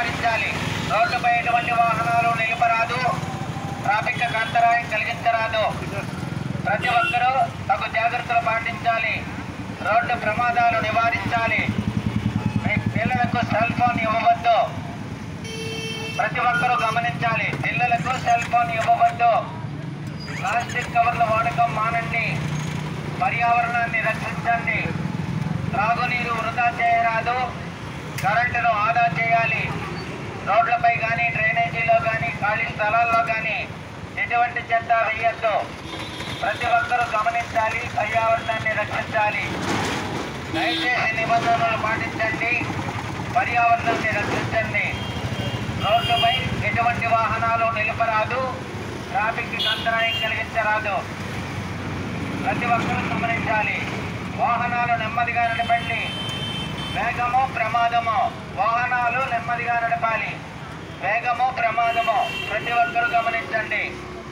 నివారించాలి రోడ్డుపై ఎటువంటి వాహనాలు నిలపరాదు ట్రాఫిక్ అంతరాయం కలిగించరాదు ప్రతి ఒక్కరూ తగు జాగ్రత్తలు పాటించాలి రోడ్డు ప్రమాదాలు నివారించాలి మీ పిల్లలకు సెల్ ఫోన్ ఇవ్వవద్దు ప్రతి ఒక్కరూ గమనించాలి పిల్లలకు సెల్ ఫోన్ ఇవ్వవద్దు ప్లాస్టిక్ కవర్ల వాడకం మానండి పర్యావరణాన్ని రక్షించండి త్రాగునీరు వృధా చేయరాదు కరెంటును ఆదా చేయాలి రోడ్లపై కానీ డ్రైనేజీలో కానీ ఖాళీ స్థలాల్లో కానీ ఎటువంటి చెత్త వేయద్దు ప్రతి ఒక్కరూ గమనించాలి పర్యావరణాన్ని రక్షించాలి దయచేసి నిబంధనలు పాటించండి పర్యావరణాన్ని రక్షించండి రోడ్డుపై ఎటువంటి వాహనాలు నిలపరాదు ట్రాఫిక్ అంతరాయం కలిగించరాదు ప్రతి ఒక్కరూ గమనించాలి వాహనాలు నెమ్మదిగా నడపండి వేగము ప్రమాదము వాహనాలు నెమ్మదిగా నడపాలి వేగము ప్రమాదము ప్రతి ఒక్కరూ గమనించండి